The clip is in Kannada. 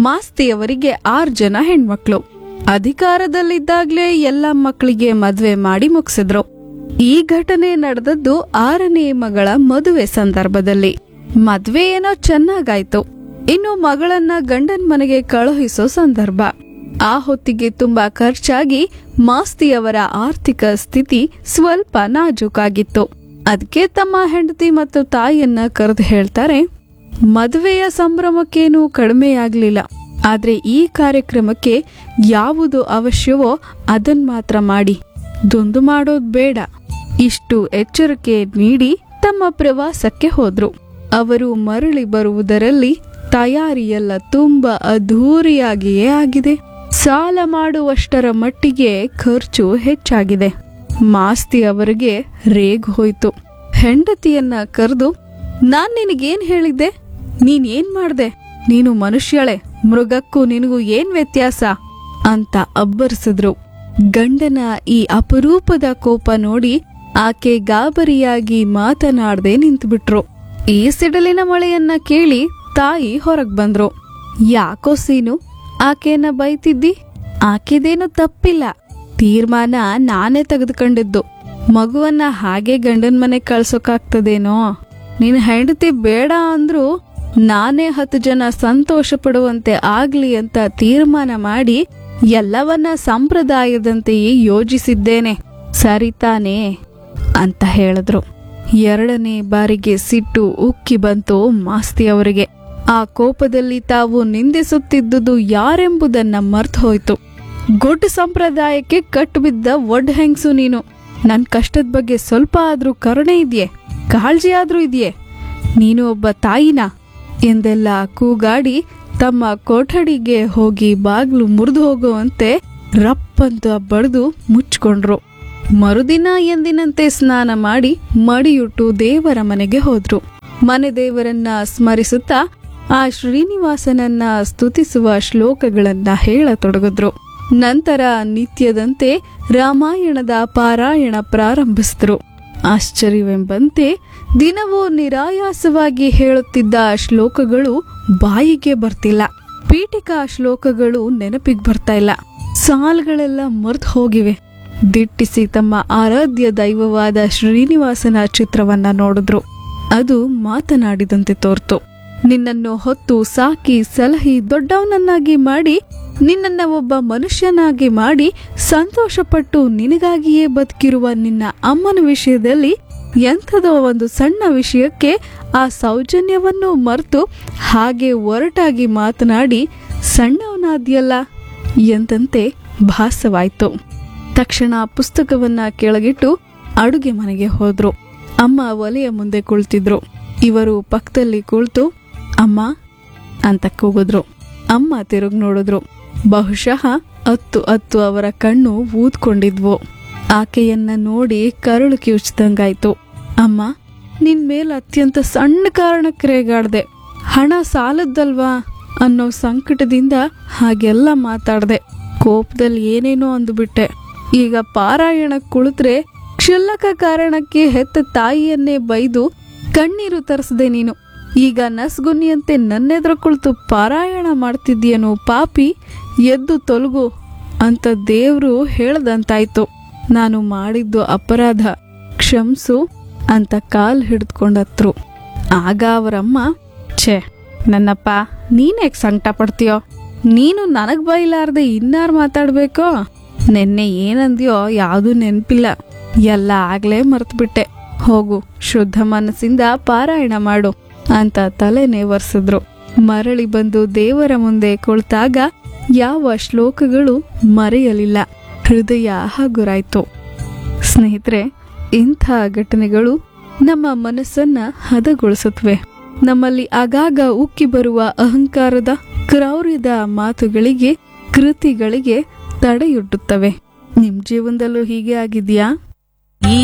ಮಾಸ್ತಿಯವರಿಗೆ ಆರ್ ಜನ ಹೆಣ್ಮಕ್ಳು ಅಧಿಕಾರದಲ್ಲಿದ್ದಾಗ್ಲೇ ಎಲ್ಲ ಮಕ್ಕಳಿಗೆ ಮದ್ವೆ ಮಾಡಿ ಮುಗಿಸಿದ್ರು ಈ ಘಟನೆ ನಡೆದದ್ದು ಆರನೇ ಮಗಳ ಮದುವೆ ಸಂದರ್ಭದಲ್ಲಿ ಮದ್ವೆ ಏನೋ ಚೆನ್ನಾಗಾಯ್ತು ಇನ್ನು ಮಗಳನ್ನ ಗಂಡನ್ ಮನೆಗೆ ಕಳುಹಿಸೋ ಸಂದರ್ಭ ಆ ಹೊತ್ತಿಗೆ ತುಂಬಾ ಖರ್ಚಾಗಿ ಮಾಸ್ತಿಯವರ ಆರ್ಥಿಕ ಸ್ಥಿತಿ ಸ್ವಲ್ಪ ನಾಜೂಕಾಗಿತ್ತು ಅದಕ್ಕೆ ತಮ್ಮ ಹೆಂಡತಿ ಮತ್ತು ತಾಯಿಯನ್ನ ಕರೆದು ಹೇಳ್ತಾರೆ ಮದುವೆಯ ಸಂಭ್ರಮಕ್ಕೇನೂ ಕಡಿಮೆಯಾಗ್ಲಿಲ್ಲ ಆದ್ರೆ ಈ ಕಾರ್ಯಕ್ರಮಕ್ಕೆ ಯಾವುದು ಅವಶ್ಯವೋ ಅದನ್ ಮಾತ್ರ ಮಾಡಿ ದೊಂದು ಮಾಡೋದ್ ಬೇಡ ಇಷ್ಟು ಎಚ್ಚರಿಕೆ ನೀಡಿ ತಮ್ಮ ಪ್ರವಾಸಕ್ಕೆ ಹೋದ್ರು ಅವರು ಮರಳಿ ಬರುವುದರಲ್ಲಿ ತಯಾರಿಯೆಲ್ಲ ತುಂಬಾ ಅದ್ಧೂರಿಯಾಗಿಯೇ ಆಗಿದೆ ಸಾಲ ಮಾಡುವಷ್ಟರ ಮಟ್ಟಿಗೆ ಖರ್ಚು ಹೆಚ್ಚಾಗಿದೆ ಮಾಸ್ತಿ ಅವರಿಗೆ ರೇಗ್ ಹೋಯ್ತು ಹೆಂಡತಿಯನ್ನ ಕರೆದು ನಾನ್ ನಿನಗೇನ್ ಹೇಳಿದ್ದೆ ನೀನ್ ಏನ್ ಮಾಡ್ದೆ ನೀನು ಮನುಷ್ಯಳೆ ಮೃಗಕ್ಕೂ ನಿನಗೂ ಏನ್ ವ್ಯತ್ಯಾಸ ಅಂತ ಅಬ್ಬರಿಸಿದ್ರು ಗಂಡನ ಈ ಅಪರೂಪದ ಕೋಪ ನೋಡಿ ಆಕೆ ಗಾಬರಿಯಾಗಿ ಮಾತನಾಡದೆ ನಿಂತುಬಿಟ್ರು ಈ ಸಿಡಲಿನ ಮಳೆಯನ್ನ ಕೇಳಿ ತಾಯಿ ಹೊರಗ್ ಬಂದ್ರು ಯಾಕೋ ಸೀನು ಆಕೆಯನ್ನ ಬೈತಿದ್ದಿ ಆಕೆದೇನು ತಪ್ಪಿಲ್ಲ ತೀರ್ಮಾನ ನಾನೇ ತೆಗೆದುಕೊಂಡಿದ್ದು ಮಗುವನ್ನ ಹಾಗೆ ಗಂಡನ್ ಮನೆ ಕಳ್ಸೋಕಾಗ್ತದೇನೋ ನಿನ್ ಹೆಂಡತಿ ಬೇಡ ಅಂದ್ರು ನಾನೇ ಹತ್ತು ಜನ ಸಂತೋಷ ಪಡುವಂತೆ ಆಗ್ಲಿ ಅಂತ ತೀರ್ಮಾನ ಮಾಡಿ ಎಲ್ಲವನ್ನ ಸಂಪ್ರದಾಯದಂತೆಯೇ ಯೋಜಿಸಿದ್ದೇನೆ ಸರಿ ತಾನೇ ಅಂತ ಹೇಳಿದ್ರು ಎರಡನೇ ಬಾರಿಗೆ ಸಿಟ್ಟು ಉಕ್ಕಿ ಬಂತು ಮಾಸ್ತಿ ಅವರಿಗೆ ಆ ಕೋಪದಲ್ಲಿ ತಾವು ನಿಂದಿಸುತ್ತಿದ್ದುದು ಯಾರೆಂಬುದನ್ನ ಮರ್ತು ಹೋಯ್ತು ಗೊಡ್ಡ ಸಂಪ್ರದಾಯಕ್ಕೆ ಕಟ್ಟು ಬಿದ್ದ ಒಡ್ ಹೆಂಗ್ಸು ನೀನು ನನ್ ಕಷ್ಟದ ಬಗ್ಗೆ ಸ್ವಲ್ಪ ಆದ್ರೂ ಕರುಣೆ ಇದೆಯೇ ಕಾಳಜಿ ಆದ್ರೂ ಇದೆಯೇ ನೀನು ಒಬ್ಬ ತಾಯಿನಾ ಎಂದೆಲ್ಲ ಕೂಗಾಡಿ ತಮ್ಮ ಕೊಠಡಿಗೆ ಹೋಗಿ ಬಾಗ್ಲು ಮುರಿದು ಹೋಗುವಂತೆ ರಪ್ಪಂತ ಬಡ್ದು ಮುಚ್ಕೊಂಡ್ರು ಮರುದಿನ ಎಂದಿನಂತೆ ಸ್ನಾನ ಮಾಡಿ ಮಡಿಯುಟ್ಟು ದೇವರ ಮನೆಗೆ ಹೋದ್ರು ಮನೆ ದೇವರನ್ನ ಸ್ಮರಿಸುತ್ತಾ ಆ ಶ್ರೀನಿವಾಸನನ್ನ ಸ್ತುತಿಸುವ ಶ್ಲೋಕಗಳನ್ನ ಹೇಳತೊಡಗಿದ್ರು ನಂತರ ನಿತ್ಯದಂತೆ ರಾಮಾಯಣದ ಪಾರಾಯಣ ಪ್ರಾರಂಭಿಸಿದ್ರು ಆಶ್ಚರ್ಯವೆಂಬಂತೆ ದಿನವೂ ನಿರಾಯಾಸವಾಗಿ ಹೇಳುತ್ತಿದ್ದ ಶ್ಲೋಕಗಳು ಬಾಯಿಗೆ ಬರ್ತಿಲ್ಲ ಪೀಠಿಕಾ ಶ್ಲೋಕಗಳು ನೆನಪಿಗೆ ಬರ್ತಾ ಇಲ್ಲ ಸಾಲ್ಗಳೆಲ್ಲ ಮರ್ತು ಹೋಗಿವೆ ದಿಟ್ಟಿಸಿ ತಮ್ಮ ಆರಾಧ್ಯ ದೈವವಾದ ಶ್ರೀನಿವಾಸನ ಚಿತ್ರವನ್ನ ನೋಡಿದ್ರು ಅದು ಮಾತನಾಡಿದಂತೆ ತೋರ್ತು ನಿನ್ನನ್ನು ಹೊತ್ತು ಸಾಕಿ ಸಲಹಿ ದೊಡ್ಡವನನ್ನಾಗಿ ಮಾಡಿ ನಿನ್ನನ್ನ ಒಬ್ಬ ಮನುಷ್ಯನಾಗಿ ಮಾಡಿ ಸಂತೋಷಪಟ್ಟು ನಿನಗಾಗಿಯೇ ಬದುಕಿರುವ ನಿನ್ನ ಅಮ್ಮನ ವಿಷಯದಲ್ಲಿ ಎಂಥದೋ ಒಂದು ಸಣ್ಣ ವಿಷಯಕ್ಕೆ ಆ ಸೌಜನ್ಯವನ್ನು ಮರೆತು ಹಾಗೆ ಒರಟಾಗಿ ಮಾತನಾಡಿ ಸಣ್ಣವನಾದ್ಯಲ್ಲ ಎಂದಂತೆ ಭಾಸವಾಯ್ತು ತಕ್ಷಣ ಪುಸ್ತಕವನ್ನ ಕೆಳಗಿಟ್ಟು ಅಡುಗೆ ಮನೆಗೆ ಹೋದ್ರು ಅಮ್ಮ ಒಲೆಯ ಮುಂದೆ ಕುಳಿತಿದ್ರು ಇವರು ಪಕ್ಕದಲ್ಲಿ ಕುಳಿತು ಅಮ್ಮ ಅಂತ ಕೂಗಿದ್ರು ಅಮ್ಮ ತಿರುಗ್ ನೋಡಿದ್ರು ಬಹುಶಃ ಅತ್ತು ಅತ್ತು ಅವರ ಕಣ್ಣು ಊದ್ಕೊಂಡಿದ್ವು ಆಕೆಯನ್ನ ನೋಡಿ ಕರುಳು ಕಿವುಚ್ದಂಗಾಯ್ತು ಅಮ್ಮ ನಿನ್ ಮೇಲ್ ಅತ್ಯಂತ ಸಣ್ಣ ಕಾರಣಕ್ಕೆ ರೇಗಾಡ್ದೆ ಹಣ ಸಾಲದ್ದಲ್ವಾ ಅನ್ನೋ ಸಂಕಟದಿಂದ ಹಾಗೆಲ್ಲ ಮಾತಾಡ್ದೆ ಕೋಪದಲ್ಲಿ ಏನೇನೋ ಅಂದುಬಿಟ್ಟೆ ಈಗ ಪಾರಾಯಣ ಕುಳಿತ್ರೆ ಕ್ಷುಲ್ಲಕ ಕಾರಣಕ್ಕೆ ಹೆತ್ತ ತಾಯಿಯನ್ನೇ ಬೈದು ಕಣ್ಣೀರು ತರಿಸದೆ ನೀನು ಈಗ ನಸ್ಗುನ್ನಿಯಂತೆ ನನ್ನೆದುರು ಕುಳಿತು ಪಾರಾಯಣ ಮಾಡ್ತಿದ್ಯೇನೋ ಪಾಪಿ ಎದ್ದು ತೊಲಗು ಅಂತ ದೇವ್ರು ಹೇಳ್ದಂತಾಯ್ತು ನಾನು ಮಾಡಿದ್ದು ಅಪರಾಧ ಕ್ಷಮ್ಸು ಅಂತ ಕಾಲ್ ಹಿಡಿದ್ಕೊಂಡತ್ರು ಆಗ ಅವರಮ್ಮ ಛೇ ನನ್ನಪ್ಪ ನೀನ್ಯಾಕೆ ಸಂಕಟ ಪಡ್ತೀಯೋ ನೀನು ನನಗ್ ಬೈಲಾರ್ದೆ ಇನ್ನಾರು ಮಾತಾಡ್ಬೇಕೋ ನೆನ್ನೆ ಏನಂದ್ಯೋ ಯಾವುದು ನೆನ್ಪಿಲ್ಲ ಎಲ್ಲ ಆಗ್ಲೇ ಮರ್ತ್ಬಿಟ್ಟೆ ಹೋಗು ಶುದ್ಧ ಮನಸ್ಸಿಂದ ಪಾರಾಯಣ ಮಾಡು ಅಂತ ತಲೆ ನೇವರ್ಸಿದ್ರು ಮರಳಿ ಬಂದು ದೇವರ ಮುಂದೆ ಕುಳಿತಾಗ ಯಾವ ಶ್ಲೋಕಗಳು ಮರೆಯಲಿಲ್ಲ ಹೃದಯ ಹಗುರಾಯ್ತು ಸ್ನೇಹಿತರೆ ಇಂಥ ಘಟನೆಗಳು ನಮ್ಮ ಮನಸ್ಸನ್ನ ಹದಗೊಳಿಸುತ್ತವೆ ನಮ್ಮಲ್ಲಿ ಆಗಾಗ ಉಕ್ಕಿ ಬರುವ ಅಹಂಕಾರದ ಕ್ರೌರ್ಯದ ಮಾತುಗಳಿಗೆ ಕೃತಿಗಳಿಗೆ ತಡೆಯೊಡ್ಡುತ್ತವೆ ನಿಮ್ ಜೀವನದಲ್ಲೂ ಹೀಗೆ ಆಗಿದ್ಯಾ